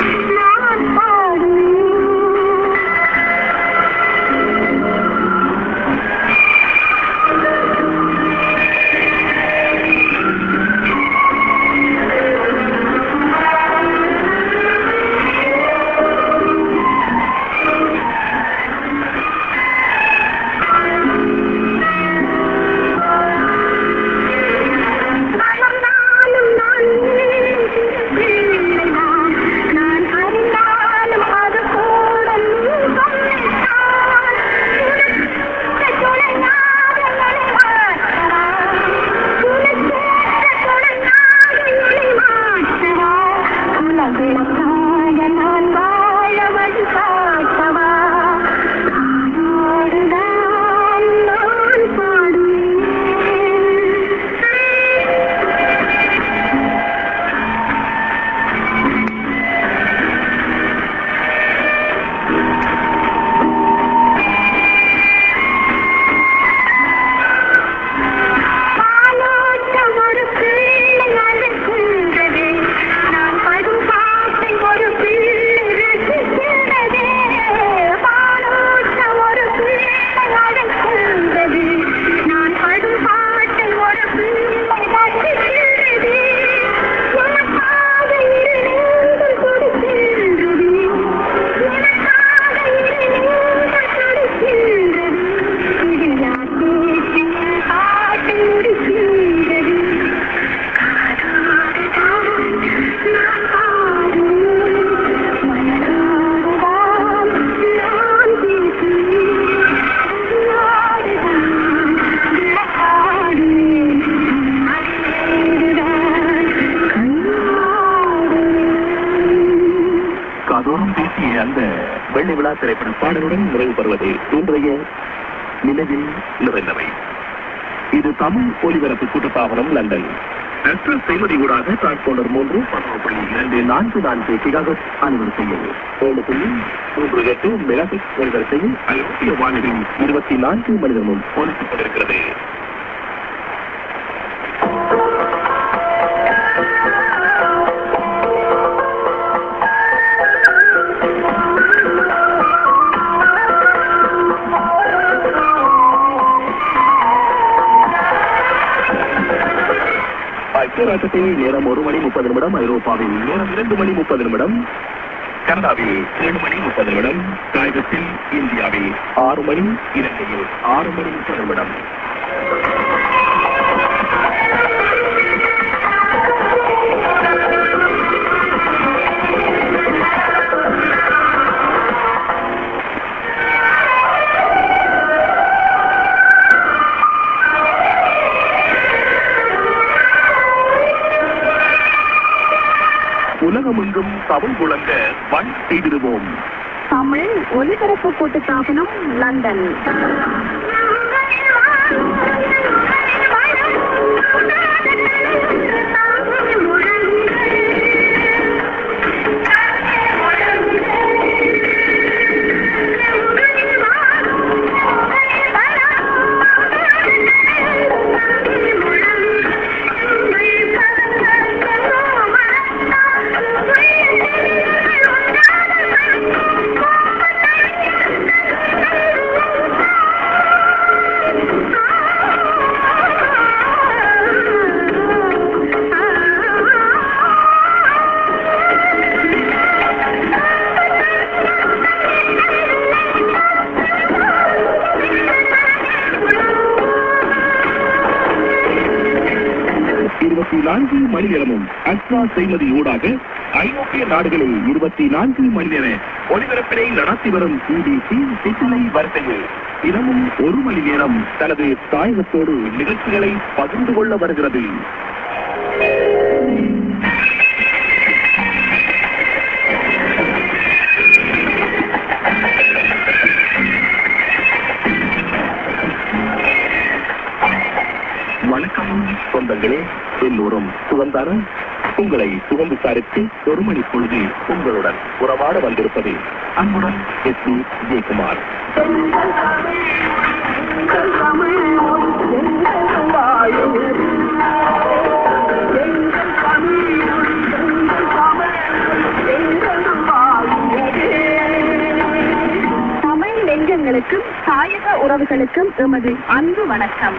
நான் பாடுவேன் மறந்தாலும் நான் பிள்ளைதான் நான் அறிந்தாலும் அது கூட நீ சொன்னான் துணையாக எளிமாற்றவா உனக்கேற்ற துணையாக எளிமாற்றவா உலகிழக்காக நான் வாழ வழி காட்டவா ஆரோடுதான் நான் பாடுவேன் பாலோட்ட ஒரு பிள்ளை அழுகின்றது நான் படும் பாட்டை ஒரு பிள்ளை ரசிக்கின்றதே பாலோட்ட ஒரு பிள்ளை அழுகின்றது நான் படும் பாட்டை ஒரு பிள்ளை ரசிக்கின்றதே எனக்காக இரு நெஞ்சம் துடிக்கின்றது எனக்காக இரு நெஞ்சம் துடிக்கின்றது இடியா பேச்சில் பாட்டு முடிக்கின்றது காதோடுதான் நான் பாடுவேன் மனதோடுதான் நான் பேசுவேன் உன்னோடுதான் விளையாடுவேன் அதோடுதான் கையாடுவேன் காதோறும் பேசிய அந்த வெள்ளி விழா திரைப்பட பாடலுடன் நிறைவு பெறுவது இன்றைய நிலவில் நிறைந்தவை இது தமிழ் ஒலிபரப்பு கூட்டத்தாவனம் லண்டன் எக்ஸ்பிரஸ் செய்வதை ஊடாக டிரான்ஸ்போண்டர் மூன்று பதினொன்று புள்ளி இரண்டு நான்கு நான்கு கிகாகட் அலுவலகத்தில் ஏழு புள்ளி மூன்று எட்டு மெகாபிக் ஒலிபரப்பையில் ஐரோப்பிய வானொலியில் இருபத்தி நான்கு மணி நேரமும் ஒலித்துக் கொண்டிருக்கிறது ஐக்கிய ராஷ்டிரத்தில் நேரம் ஒரு மணி முப்பது நிமிடம் ஐரோப்பாவில் நேரம் இரண்டு மணி முப்பது நிமிடம் கனடாவில் ஏழு மணி முப்பது நிமிடம் தாயகத்தில் இந்தியாவில் ஆறு மணி இலங்கையில் ஆறு மணி முப்பது நிமிடம் உலகமெங்கும் தமிழ் முழங்க வன் செய்திடுவோம் தமிழ் ஒலிபரப்பு கூட்டுத்தாபனம் லண்டன் இருபத்தி நான்கு மணி நேரமும் அஸ்ரா செய்மதி ஊடாக ஐரோப்பிய நாடுகளில் இருபத்தி நான்கு மணி நேர ஒலிபரப்பினை நடத்தி வரும் சிபிசி சிசிலை வரிசையில் தினமும் ஒரு மணி நேரம் தனது தாயகத்தோடு நிகழ்ச்சிகளை பகிர்ந்து கொள்ள வருகிறது வணக்கம் சொந்தங்களே எல்லோரும் சுகந்தான உங்களை சுகம் விசாரித்து ஒரு மணி பொழுது உங்களுடன் உறவாட வந்திருப்பது அன்புடன் எஸ் பி ஜெயக்குமார் எங்கள் தமிழ் தாயக உறவுகளுக்கும் எமது அன்பு வணக்கம்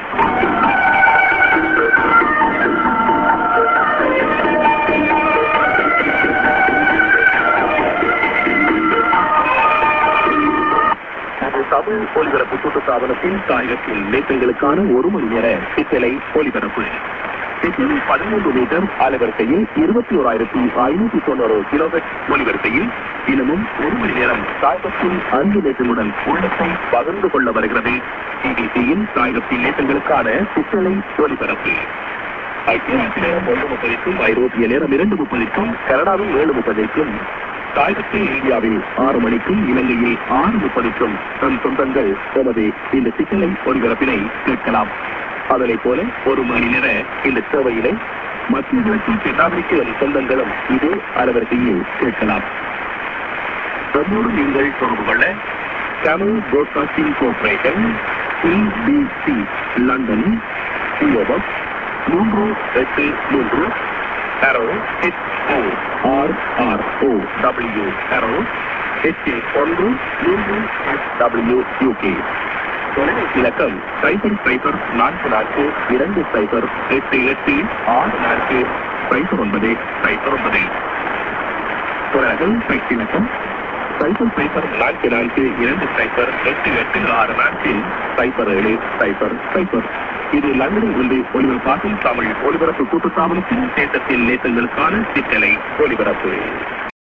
இது தமிழ் ஒலிபரப்பு கூட்டுத்தாபனத்தின் தாயகத்தில் நேற்றங்களுக்கான ஒரு மணி நேர சித்தலை ஒலிபரப்பு சித்தலை பதிமூன்று மீட்டர் அலைவரிசையில் இருபத்தி ஓராயிரத்தி ஐநூத்தி தொண்ணூறு கிலோமீட்டர் ஒலிவரிசையில் தினமும் ஒரு மணி நேரம் தாயகத்தின் அன்பு நேற்றங்களுடன் உள்ளத்தை பகிர்ந்து கொள்ள வருகிறது டிபிசியின் தாயகத்தின் நேற்றங்களுக்கான சித்தலை ஒலிபரப்பு ஐக்கிய நாட்டு நேரம் ஒன்று முப்பதுக்கும் ஐரோப்பிய நேரம் இரண்டு முப்பதுக்கும் கனடாவில் ஏழு முப்பதுக்கும் தாயகத்தில் இந்தியாவில் ஆறு மணிக்கும் இலங்கையில் ஆறு முப்பதுக்கும் நம் சொந்தங்கள் எமது இந்த சிக்கலை ஒலிபரப்பினை கேட்கலாம் அதனைப் போல ஒரு மணி நேர இந்த சேவையினை மத்திய கிழக்கில் தென்னாப்பிரிக்க எம் சொந்தங்களும் இதே அலைவரிசையில் கேட்கலாம் நம்மோடு நீங்கள் தொடர்பு கொள்ள Tamil broadcasting corporation CBC London சிஓபக் மூன்று எட்டு மூன்று Harrow H O R R O W Harrow H ஒன்று மூன்று எஸ் டபிள்யூ யூகே தொலைபேசி இலக்கம் சைபர் சைபர் நான்கு நான்கு இரண்டு சைபர் எட்டு எட்டு ஆறு நான்கு சைபர் ஒன்பது சைபர் ஒன்பது தொடர்கள் சைட் இலக்கம் சைபர் சைபர் நான்கு நான்கு இரண்டு சைபர் எட்டு எட்டு ஆறு நான்கு சைபர் ஏழு சைபர் சைபர் இது லண்டனில் இருந்து ஒலிபரப்பாகும் தமிழ் ஒலிபரப்பு கூட்டுத்தாபனத்தின் தேட்டத்தின் நேசங்களுக்கான சிக்கலை ஒலிபரப்பு